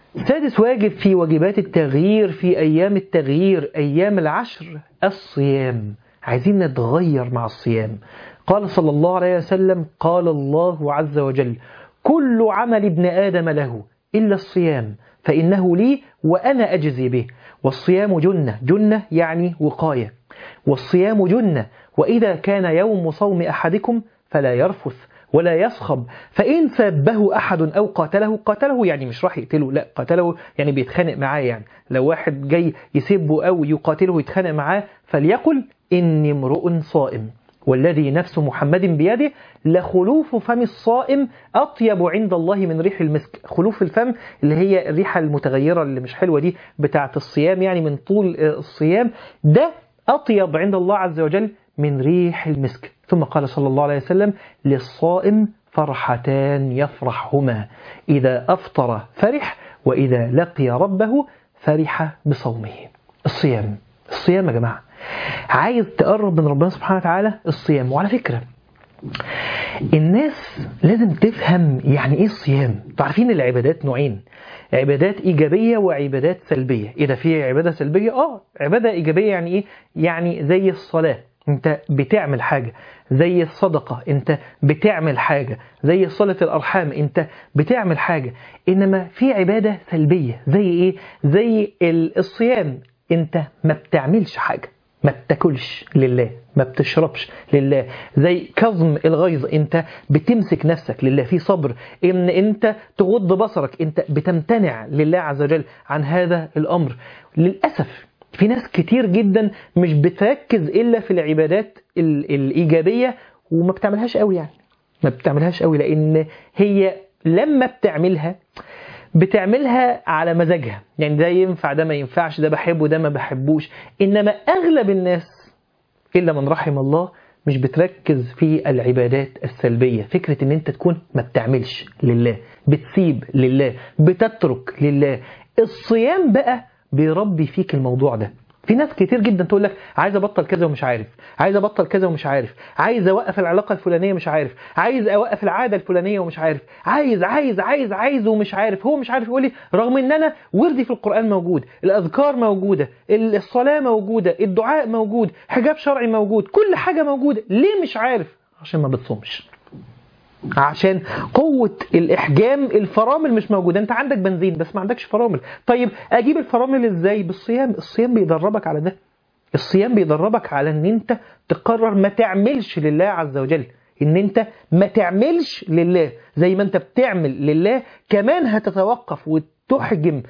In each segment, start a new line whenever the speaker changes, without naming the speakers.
سادس واجب في واجبات التغيير في أيام التغيير أيام العشر الصيام عايزين نتغير مع الصيام قال صلى الله عليه وسلم قال الله عز وجل كل عمل ابن آدم له إلا الصيام فإنه لي وأنا أجزي به والصيام جنة جنة يعني وقاية والصيام جنة وإذا كان يوم صوم أحدكم فلا يرفث ولا يصخب فإن سبه أحد أو قاتله قاتله يعني مش راح يقتله لا قاتله يعني بيتخانق معاه يعني لو واحد جاي يسبه أو يقاتله يتخانق معاه فليقل إني امرؤ صائم والذي نفس محمد بيده لخلوف فم الصائم أطيب عند الله من ريح المسك خلوف الفم اللي هي الريحة المتغيرة اللي مش حلوة دي بتاعة الصيام يعني من طول الصيام ده أطيب عند الله عز وجل من ريح المسك ثم قال صلى الله عليه وسلم للصائم فرحتان يفرحهما إذا أفطر فرح وإذا لقي ربه فرح بصومه الصيام الصيام يا جماعة عايز تقرب من ربنا سبحانه وتعالى الصيام وعلى فكرة الناس لازم تفهم يعني ايه الصيام تعرفين العبادات نوعين عبادات إيجابية وعبادات سلبية إذا في عبادة سلبية آه عبادة إيجابية يعني إيه يعني زي الصلاة انت بتعمل حاجة زي الصدقة انت بتعمل حاجة زي صلة الأرحام انت بتعمل حاجة إنما في عبادة سلبية زي إيه زي الصيام انت ما بتعملش حاجة ما بتاكلش لله ما بتشربش لله زي كظم الغيظ انت بتمسك نفسك لله في صبر ان انت تغض بصرك انت بتمتنع لله عز وجل عن هذا الامر للاسف في ناس كتير جدا مش بتركز الا في العبادات الايجابيه وما بتعملهاش قوي يعني ما بتعملهاش قوي لان هي لما بتعملها بتعملها على مزاجها يعني ده ينفع ده ما ينفعش ده بحبه ده ما بحبوش إنما أغلب الناس إلا من رحم الله مش بتركز في العبادات السلبية فكرة ان انت تكون ما بتعملش لله بتسيب لله بتترك لله الصيام بقى بيربي فيك الموضوع ده في ناس كتير جدا تقول لك عايز ابطل كذا ومش عارف عايز ابطل كذا ومش عارف عايز اوقف العلاقه الفلانيه مش عارف عايز اوقف العاده الفلانيه ومش عارف عايز عايز عايز عايز ومش عارف هو مش عارف يقول لي رغم ان انا وردي في القران موجود الاذكار موجوده الصلاه موجوده الدعاء موجود حجاب شرعي موجود كل حاجه موجوده ليه مش عارف عشان ما بتصومش عشان قوة الإحجام الفرامل مش موجودة أنت عندك بنزين بس ما عندكش فرامل طيب أجيب الفرامل إزاي بالصيام الصيام بيدربك على ده الصيام بيدربك على أن أنت تقرر ما تعملش لله عز وجل ان انت ما تعملش لله زي ما انت بتعمل لله كمان هتتوقف وتحجم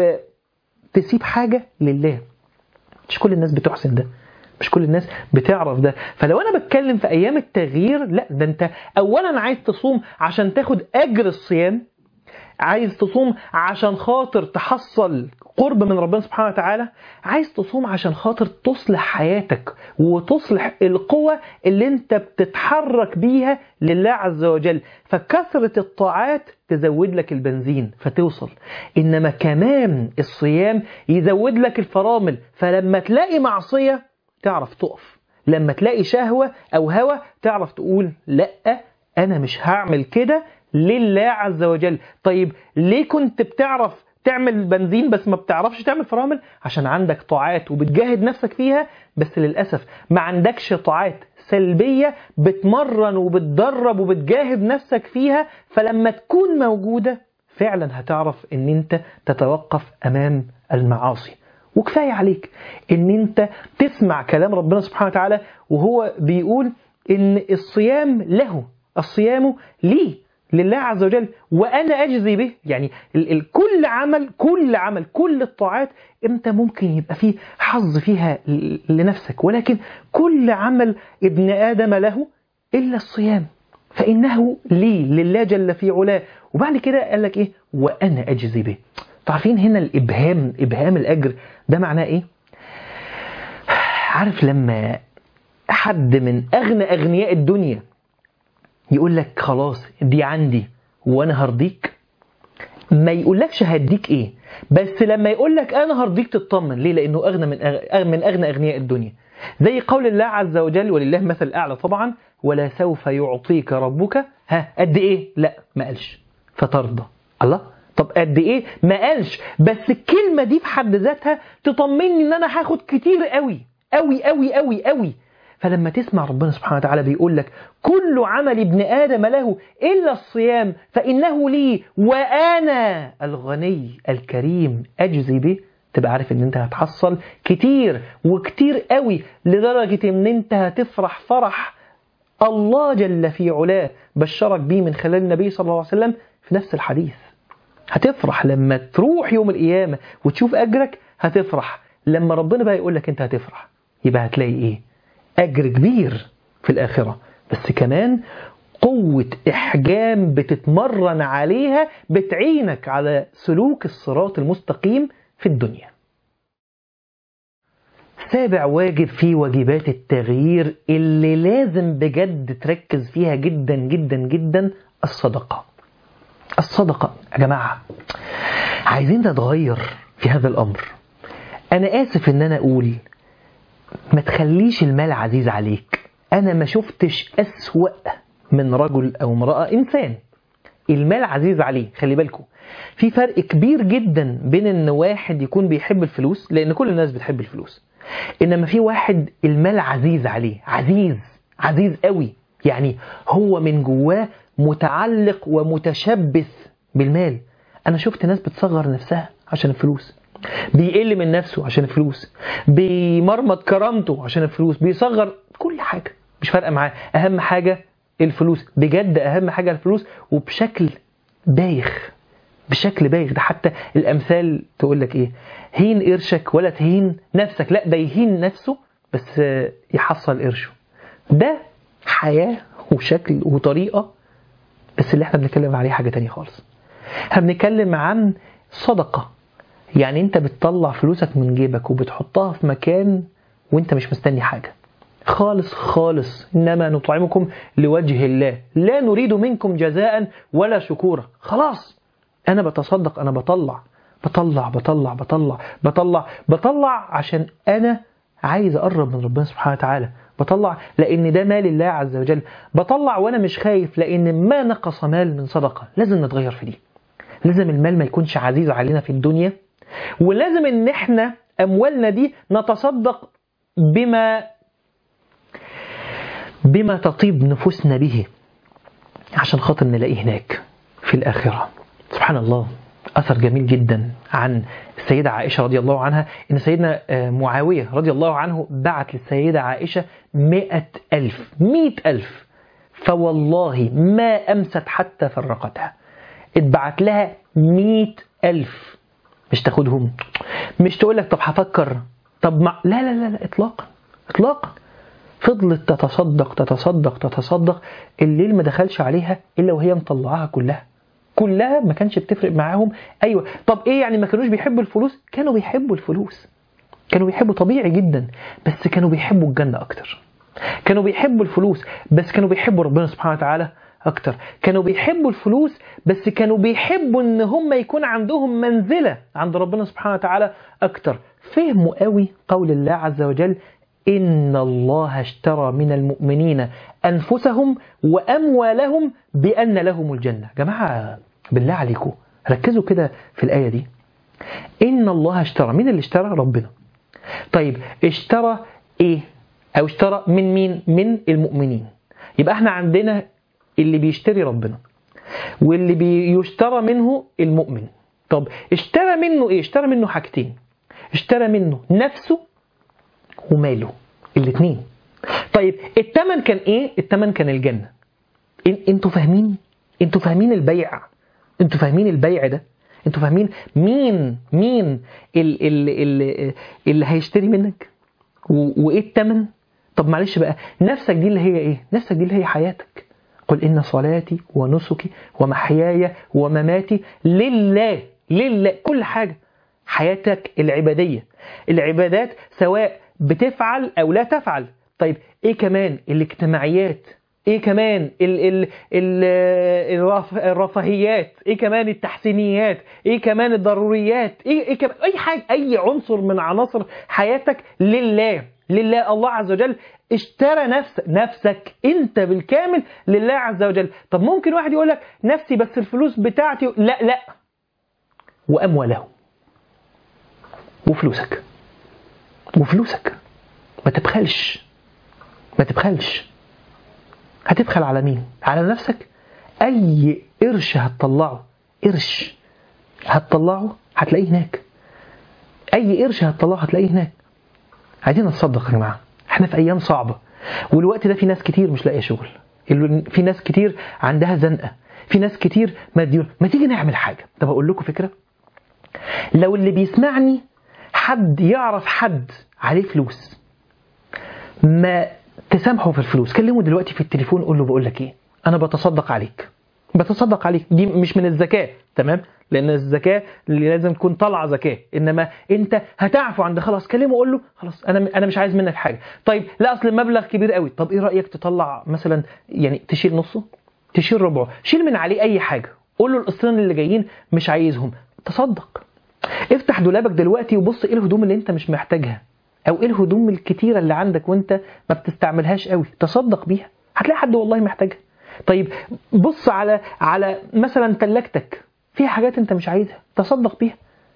وتسيب حاجة لله مش كل الناس بتحسن ده مش كل الناس بتعرف ده فلو انا بتكلم في ايام التغيير لا ده انت اولا عايز تصوم عشان تاخد اجر الصيام عايز تصوم عشان خاطر تحصل قرب من ربنا سبحانه وتعالى عايز تصوم عشان خاطر تصلح حياتك وتصلح القوة اللي انت بتتحرك بيها لله عز وجل فكثرة الطاعات تزود لك البنزين فتوصل إنما كمان الصيام يزود لك الفرامل فلما تلاقي معصية تعرف تقف لما تلاقي شهوة أو هوى تعرف تقول لأ أنا مش هعمل كده لله عز وجل طيب ليه كنت بتعرف تعمل بنزين بس ما بتعرفش تعمل فرامل عشان عندك طاعات وبتجاهد نفسك فيها بس للأسف ما عندكش طاعات سلبية بتمرن وبتدرب وبتجاهد نفسك فيها فلما تكون موجودة فعلا هتعرف ان انت تتوقف امام المعاصي وكفاية عليك ان انت تسمع كلام ربنا سبحانه وتعالى وهو بيقول ان الصيام له الصيام لي لله عز وجل وانا اجزي به يعني ال ال كل عمل كل عمل كل الطاعات انت ممكن يبقى فيه حظ فيها لنفسك ولكن كل عمل ابن ادم له الا الصيام فانه لي لله جل في علاه وبعد كده قال لك ايه وانا اجزي به تعرفين هنا الابهام ابهام الاجر ده معناه ايه عارف لما حد من اغنى اغنياء الدنيا يقول لك خلاص دي عندي وانا هرضيك ما يقولكش هديك ايه بس لما يقول لك انا هرضيك تطمن ليه لانه اغنى من أغ... من اغنى اغنياء الدنيا زي قول الله عز وجل ولله مثل الاعلى طبعا ولا سوف يعطيك ربك ها قد ايه لا ما قالش فترضى الله طب قد ايه ما قالش بس الكلمه دي في حد ذاتها تطمني ان انا هاخد كتير قوي قوي قوي قوي قوي فلما تسمع ربنا سبحانه وتعالى بيقول لك كل عمل ابن ادم له الا الصيام فانه لي وانا الغني الكريم اجزي به تبقى عارف ان انت هتحصل كتير وكتير قوي لدرجه ان انت هتفرح فرح الله جل في علاه بشرك بيه من خلال النبي صلى الله عليه وسلم في نفس الحديث هتفرح لما تروح يوم القيامة وتشوف أجرك هتفرح لما ربنا بقى يقول لك أنت هتفرح يبقى هتلاقي إيه أجر كبير في الآخرة بس كمان قوة إحجام بتتمرن عليها بتعينك على سلوك الصراط المستقيم في الدنيا سابع واجب في واجبات التغيير اللي لازم بجد تركز فيها جدا جدا جدا الصدقة الصدقة يا جماعة عايزين نتغير في هذا الأمر أنا آسف إن أنا أقول ما تخليش المال عزيز عليك أنا ما شفتش أسوأ من رجل أو امرأة إنسان المال عزيز عليه خلي بالكم في فرق كبير جدا بين ان واحد يكون بيحب الفلوس لان كل الناس بتحب الفلوس انما في واحد المال عزيز عليه عزيز عزيز قوي يعني هو من جواه متعلق ومتشبث بالمال انا شفت ناس بتصغر نفسها عشان الفلوس بيقل من نفسه عشان الفلوس بيمرمط كرامته عشان الفلوس بيصغر كل حاجه مش فارقه معاه اهم حاجه الفلوس بجد اهم حاجه الفلوس وبشكل بايخ بشكل بايخ ده حتى الامثال تقول لك ايه هين قرشك ولا تهين نفسك لا ده يهين نفسه بس يحصل قرشه ده حياه وشكل وطريقه بس اللي احنا بنتكلم عليه حاجه تانية خالص احنا بنتكلم عن صدقه يعني انت بتطلع فلوسك من جيبك وبتحطها في مكان وانت مش مستني حاجه خالص خالص إنما نطعمكم لوجه الله لا نريد منكم جزاء ولا شكورا خلاص أنا بتصدق أنا بطلع بطلع بطلع بطلع بطلع بطلع عشان أنا عايز أقرب من ربنا سبحانه وتعالى بطلع لأن ده مال الله عز وجل بطلع وأنا مش خايف لأن ما نقص مال من صدقة لازم نتغير في دي لازم المال ما يكونش عزيز علينا في الدنيا ولازم ان احنا اموالنا دي نتصدق بما بما تطيب نفوسنا به عشان خاطر نلاقيه هناك في الآخرة سبحان الله أثر جميل جدا عن السيدة عائشة رضي الله عنها إن سيدنا معاوية رضي الله عنه بعت للسيدة عائشة مئة ألف مئة ألف فوالله ما أمست حتى فرقتها اتبعت لها مئة ألف مش تاخدهم مش تقول لك طب هفكر طب ما لا لا لا, لا إطلاقا إطلاقا فضلت تتصدق تتصدق تتصدق الليل ما دخلش عليها الا وهي مطلعاها كلها كلها ما كانش بتفرق معاهم ايوه طب ايه يعني ما كانوش بيحبوا الفلوس كانوا بيحبوا الفلوس كانوا بيحبوا طبيعي جدا بس كانوا بيحبوا الجنه اكتر كانوا بيحبوا الفلوس بس كانوا بيحبوا ربنا سبحانه وتعالى اكتر كانوا بيحبوا الفلوس بس كانوا بيحبوا ان هم يكون عندهم منزله عند ربنا سبحانه وتعالى اكتر فهموا قوي قول الله عز وجل إن الله اشترى من المؤمنين أنفسهم وأموالهم بأن لهم الجنة جماعة بالله عليكم ركزوا كده في الآية دي إن الله اشترى مين اللي اشترى ربنا طيب اشترى إيه أو اشترى من مين من المؤمنين يبقى احنا عندنا اللي بيشتري ربنا واللي بيشترى منه المؤمن طب اشترى منه ايه اشترى منه حاجتين اشترى منه نفسه وماله الاثنين طيب الثمن كان ايه الثمن كان الجنه انتوا فاهمين انتوا فاهمين البيع انتوا فاهمين البيع ده انتوا فاهمين مين مين اللي, اللي, اللي هيشتري منك وايه الثمن طب معلش بقى نفسك دي اللي هي ايه نفسك دي اللي هي حياتك قل ان صلاتي ونسكي ومحياي ومماتي لله لله كل حاجه حياتك العباديه العبادات سواء بتفعل او لا تفعل طيب ايه كمان الاجتماعيات ايه كمان ال ال ال الرفاهيات ايه كمان التحسينيات ايه كمان الضروريات ايه, إيه كمان اي حاجه اي عنصر من عناصر حياتك لله لله الله عز وجل اشترى نفسك نفسك انت بالكامل لله عز وجل طب ممكن واحد يقول لك نفسي بس الفلوس بتاعتي لا لا وأموالهم وفلوسك وفلوسك ما تبخلش ما تبخلش هتبخل على مين على نفسك أي قرش هتطلعه قرش هتطلعه هتلاقيه هناك أي قرش هتطلعه هتلاقيه هناك عايزين نتصدق يا جماعة احنا في أيام صعبة والوقت ده في ناس كتير مش لاقية شغل في ناس كتير عندها زنقة في ناس كتير مديون ما تيجي نعمل حاجة طب أقول لكم فكرة لو اللي بيسمعني حد يعرف حد عليه فلوس ما تسامحه في الفلوس كلمه دلوقتي في التليفون قول له بقول لك ايه انا بتصدق عليك بتصدق عليك دي مش من الزكاه تمام لان الزكاه اللي لازم تكون طالعه زكاه انما انت هتعفو عند خلاص كلمه قول له خلاص انا انا مش عايز منك حاجه طيب لا اصل المبلغ كبير قوي طب ايه رايك تطلع مثلا يعني تشيل نصه تشيل ربعه شيل من عليه اي حاجه قول له القسطين اللي جايين مش عايزهم تصدق افتح دولابك دلوقتي وبص ايه الهدوم اللي انت مش محتاجها او ايه الهدوم الكتيره اللي عندك وانت ما بتستعملهاش قوي تصدق بيها هتلاقي حد والله محتاجها طيب بص على على مثلا ثلاجتك فيها حاجات انت مش عايزها تصدق بيها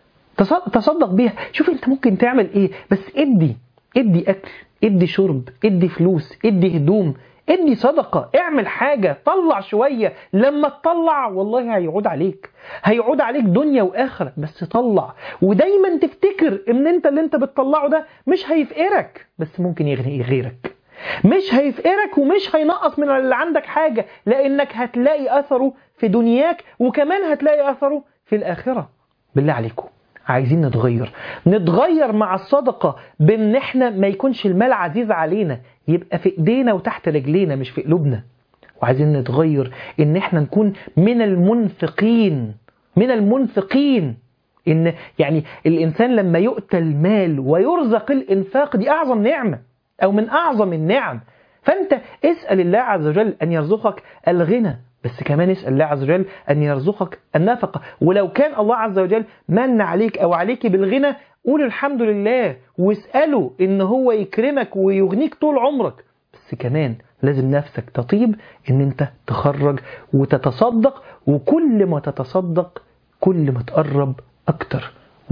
تصدق بيها شوف انت ممكن تعمل ايه بس ادي ادي اكل ادي شرب ادي فلوس ادي هدوم ادي صدقة اعمل حاجة طلع شوية لما تطلع والله هيعود عليك هيعود عليك دنيا وآخرة بس طلع ودايما تفتكر ان انت اللي انت بتطلعه ده مش هيفقرك بس ممكن يغني غيرك مش هيفقرك ومش هينقص من اللي عندك حاجة لانك هتلاقي اثره في دنياك وكمان هتلاقي اثره في الاخرة بالله عليكم عايزين نتغير نتغير مع الصدقة بان احنا ما يكونش المال عزيز علينا يبقى في ايدينا وتحت رجلينا مش في قلوبنا وعايزين نتغير ان احنا نكون من المنفقين من المنفقين ان يعني الانسان لما يؤتى المال ويرزق الانفاق دي اعظم نعمة او من اعظم النعم فانت اسأل الله عز وجل ان يرزقك الغنى بس كمان اسأل الله عز وجل أن يرزقك النفقة ولو كان الله عز وجل من عليك أو عليك بالغنى قول الحمد لله واسأله إن هو يكرمك ويغنيك طول عمرك بس كمان لازم نفسك تطيب إن أنت تخرج وتتصدق وكل ما تتصدق كل ما تقرب أكتر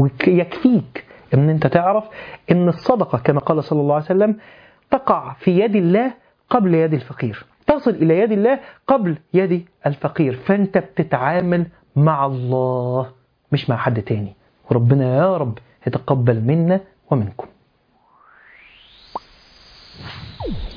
ويكفيك إن أنت تعرف إن الصدقة كما قال صلى الله عليه وسلم تقع في يد الله قبل يد الفقير تصل إلى يد الله قبل يد الفقير فأنت بتتعامل مع الله مش مع حد تاني وربنا يا رب يتقبل منا ومنكم